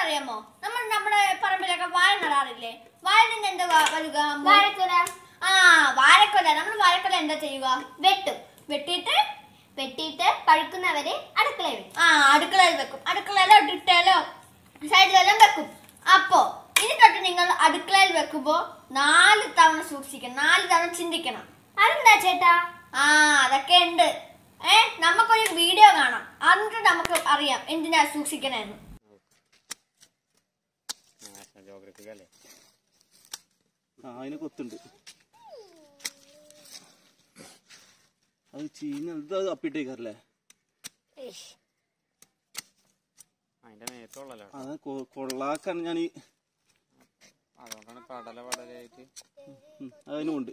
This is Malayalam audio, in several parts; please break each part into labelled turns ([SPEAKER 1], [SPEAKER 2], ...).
[SPEAKER 1] അറിയാമോ നമ്മൾ നമ്മുടെ പറമ്പിലൊക്കെ വാഴ നടാറില്ലേ വാഴ നിന്ന് എന്താ വ- വലുക
[SPEAKER 2] വാഴക്കുല
[SPEAKER 1] ആ വാഴക്കൊല നമ്മൾ വാഴക്കൊല എന്താ ചെയ്യുക
[SPEAKER 2] വെട്ടും
[SPEAKER 1] വെട്ടിയിട്ട്
[SPEAKER 2] വെട്ടിയിട്ട് പഴുക്കുന്നവരെ അടുക്കളയിൽ വെക്കും
[SPEAKER 1] ആ അടുക്കളയിൽ വെക്കും അടുക്കളയിലോ ഇട്ടയിലോ സൈഡിലെല്ലാം വെക്കും അപ്പോ ഇനി തൊട്ട് നിങ്ങൾ അടുക്കളയിൽ വെക്കുമ്പോ നാല് തവണ സൂക്ഷിക്കണം നാല് തവണ ചിന്തിക്കണം
[SPEAKER 2] അതെന്താ ചേട്ടാ
[SPEAKER 1] ആ അതൊക്കെ ഉണ്ട് ഏ നമുക്കൊരു വീഡിയോ കാണാം എന്നിട്ട് നമുക്ക് അറിയാം എന്തിനാ സൂക്ഷിക്കണേന്ന്
[SPEAKER 3] ജോഗ്രഫിക് അല്ലേ
[SPEAKER 4] ആ അതിന് കൊത്തുണ്ട് അത് ചീഞ്ഞ ഇത് അത് അപ്പിട്ടേക്കാറല്ലേ
[SPEAKER 3] അതിന്റെ മേത്തുള്ളല്ലോ
[SPEAKER 4] അത് കൊ- കൊള്ളാക്കാൻ ഞാൻ ഈ
[SPEAKER 3] അതുകൊണ്ടാണ് പടല പടലായിട്ട്
[SPEAKER 4] ഉം, അതിനുമുണ്ട്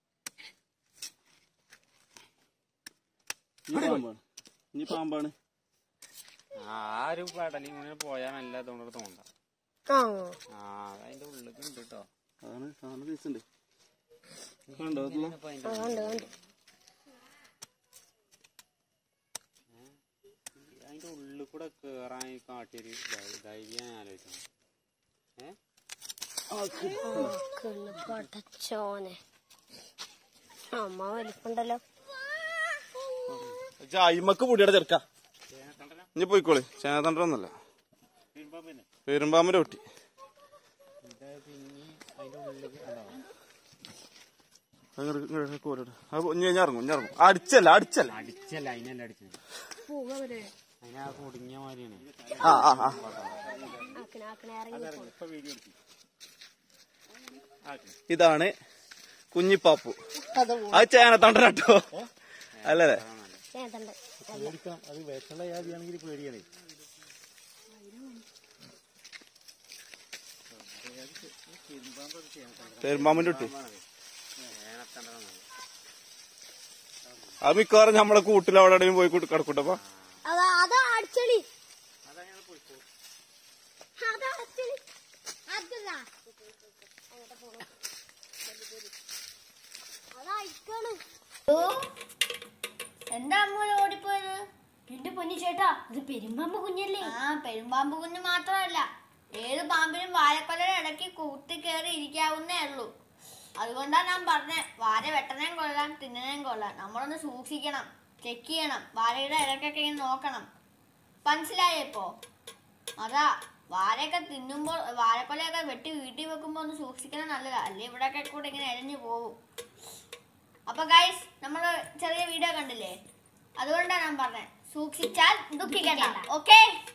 [SPEAKER 4] ഇനി പാമ്പാണ് ഇനി പാമ്പാണ്
[SPEAKER 3] ആ ഒരു പടല ഇങ്ങനെ പോയാൽ നല്ല അതുകൊണ്ട് തോണ്ട ആ അതിന്റെ ഉള്ളിൽ ഉണ്ട് കേട്ടോ
[SPEAKER 4] അതാണ് സാധനം ദിവസമുണ്ട് കണ്ടോ അതുള്ള
[SPEAKER 3] അപ്പൊ അതിന്റെ അതിന്റെ ഉള്ളിൽ കൂടെ കേറാൻ ഈ കാട്ടിയൊരു ധൈ- ധൈര്യം ഞാൻ ആലോചിക്കണം ഏ
[SPEAKER 2] പടച്ചോനെ അമ്മ വലിപ്പുണ്ടല്ലോ
[SPEAKER 4] അയിമക്ക് പൊടിയുടെ ചെറുക്ക ഇനി പോയിക്കോളി ചേനത്തണ്ടൊന്നല്ല പെരുമ്പാമ്പിന്റെ പൊട്ടി അങ്ങോട്ട് ഇങ്ങോട്ട് കോലിട്. അത് ഇനി ഞാൻ ഇറങ്ങും ഞാൻ ഇറങ്ങും അടിച്ചല്ല അടിച്ചല്ല
[SPEAKER 3] അടിച്ചല്ല അതിനല്ല അടിച്ചത് അതിനാ കുടുങ്ങിയ മാതിരിയാണ്
[SPEAKER 4] ആ ആ ആ
[SPEAKER 2] ആക്കണ ആക്കണ ഇറങ്ങി
[SPEAKER 4] ഇതാണ് കുഞ്ഞിപ്പാപ്പു അത് ചേനത്തണ്ടൻ കേട്ടോ അല്ലേ
[SPEAKER 2] ചേട്ടണ്ട്
[SPEAKER 3] അത് വിഷമുള്ള ജാതിയാണെങ്കിൽ പേടിയാണ്
[SPEAKER 4] പെരുമ്പാമ്പിന്റെ പൊട്ടി അത് മിക്കവാറും നമ്മളെ കൂട്ടിൽ അവിടെ എവിടെയും പോയി കൂട്ടി കിടക്കൂട്ടപ്പ
[SPEAKER 2] അതാ അതാ അടിച്ചളി അതാ അടിച്ചളി അതല്ല അതാ അയക്കാണ്
[SPEAKER 1] എന്താ അമ്മ ഓടിപ്പോയത്
[SPEAKER 2] എന്റെ പൊന്നി ചേട്ടാ അത് പെരുമ്പാമ്പ് കുഞ്ഞല്ലേ
[SPEAKER 1] ആ പെരുമ്പാമ്പ് കുഞ്ഞ് മാത്രമല്ല ഏത് പാമ്പിനും വാഴക്കൊലയുടെ ഇടയ്ക്ക് കൂത്തി കയറി ഇരിക്കാവുന്നേ ഉള്ളൂ അതുകൊണ്ടാ ഞാൻ പറഞ്ഞേ വാഴ വെട്ടനേം കൊള്ളാം തിന്നനേം കൊള്ളാം നമ്മളൊന്ന് സൂക്ഷിക്കണം ചെക്ക് ചെയ്യണം വാഴയുടെ ഇടയ്ക്കൊക്കെ ഇങ്ങനെ നോക്കണം മനസ്സിലായോ ഇപ്പോ അതാ വാഴയൊക്കെ തിന്നുമ്പോൾ വാഴക്കൊലയൊക്കെ വെട്ടി വീട്ടിൽ വെക്കുമ്പോൾ ഒന്ന് സൂക്ഷിക്കണം നല്ലതാ അല്ലേ ഇവിടെയൊക്കെ കൂടെ ഇങ്ങനെ എഴഞ്ഞു പോകും അപ്പൊ ഗൈസ് നമ്മൾ ചെറിയ വീഡിയോ കണ്ടില്ലേ അതുകൊണ്ടാണ് ഞാൻ പറഞ്ഞത് സൂക്ഷിച്ചാൽ ദുഃഖിക്കണ്ട ഓക്കെ